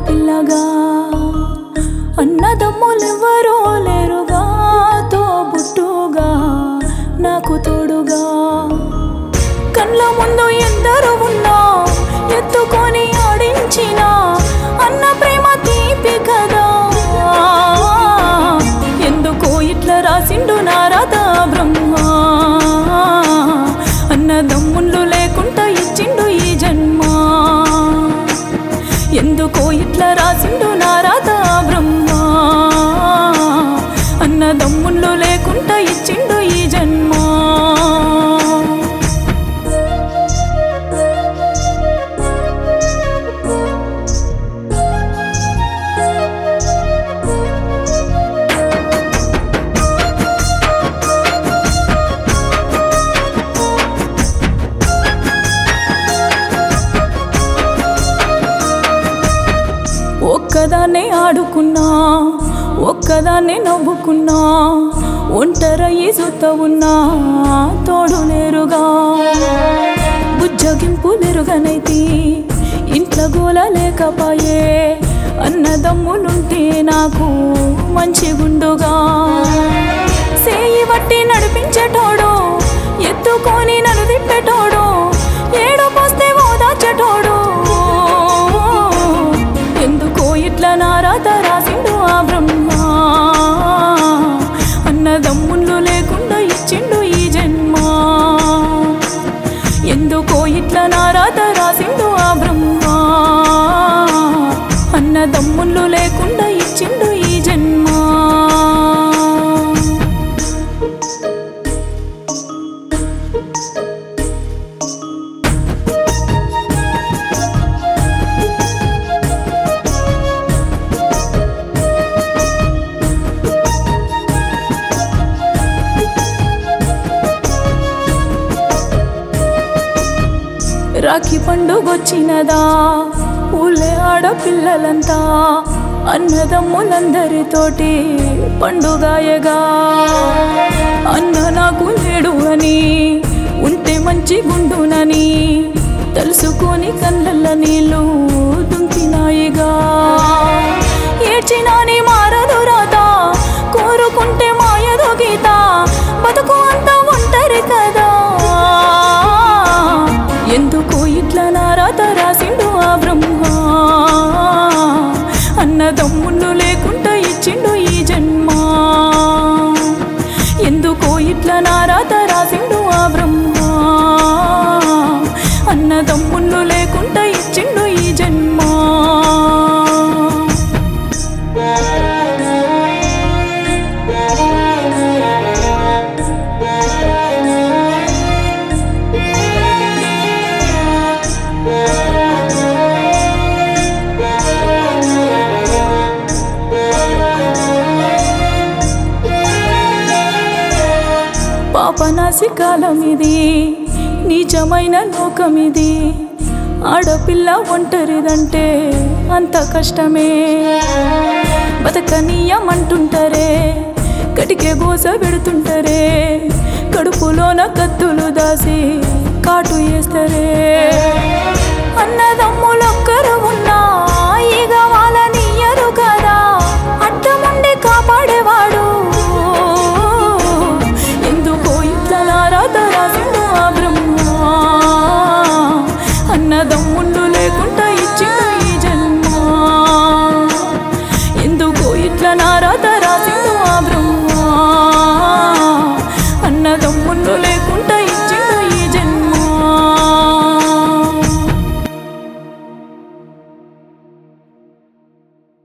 ఆడపిల్లగా అన్నదమ్ములెవ్వరో లేరుగా తోబుట్టుగా నాకు తోడుగా కళ్ళ ముందు ఎందరు ఉన్నా ఎత్తుకొని ఆడించిన అన్న ప్రేమ తీపి కదా ఎందుకో ఇట్లా రాసిండు నారద బ్రహ్మ అన్నదమ్ముళ్ళు లేకుండా ఇచ్చిండు ఈ జన్మ ఎందుకో ఇట్లా రాసిండు నారద బ్రహ్మ అన్నదమ్ముళ్ళు లేకుండా ఇచ్చిండు ఈ జన్మ ఒక్కదాన్నే ఆడుకున్నా ఒక్కదాన్నే నవ్వుకున్నా ఒంటరయ్యి సుత్త ఉన్నా తోడు లేరుగా బుజ్జగింపు మెరుగనైతి ఇంట్లో గోల లేకపాయే అన్నదమ్ములుంటే నాకు మంచి గుండుగా సేయి బట్టి నడిపించేటోడు ఎత్తుకొని నన్ను తిప్పేటోడు ఏడు పోస్తే ఓదార్చేటోడు ఎందుకో ఇట్లా నారాత రాసిండు ఆ బ్రహ్మ అన్నదమ్ముళ్ళు లేకుండా ఇచ్చిండు ఈ జన్మ ఎందుకో ఇట్లా నారాత రాసిండు ఆ బ్రహ్మ అన్నదమ్ముళ్ళు లేకుండా ఇచ్చిండు ఈ జన్మ రాఖీ పండుగొచ్చినదా ఊళ్ళే ఆడపిల్లలంతా అన్నదమ్ములందరితోటి పండుగాయగా అన్న నాకు లేడు అని ఉంటే మంచి గుండునని తెలుసుకొని కళ్ళల్ల నీళ్ళు దుంకినాయిగా ఏడ్చినాని మారదు రాత కోరుకుంటే మాయదు గీత బతుకు అంతా ఒంటరి కదా ఎందుకో ఇట్లా నారాత రాసిండు ఆ బ్రహ్మ అన్నదమ్ముళ్ళు లేకుండా ఇచ్చిండు ఈ జన్మ ఎందుకో ఇట్లా నారాత రాసిండు ఆ బ్రహ్మ అన్నదమ్ముళ్ళు లేకుండా ఇచ్చిండు ఈ జన్మ పాపనాసి కాలం ఇది నీచమైన లోకం ఇది ఆడపిల్ల ఒంటరిదంటే అంత కష్టమే బతకనీయమంటుంటారే కటికే గోస పెడుతుంటారే కడుపులోన కత్తులు దాసి కాటు వేస్తారే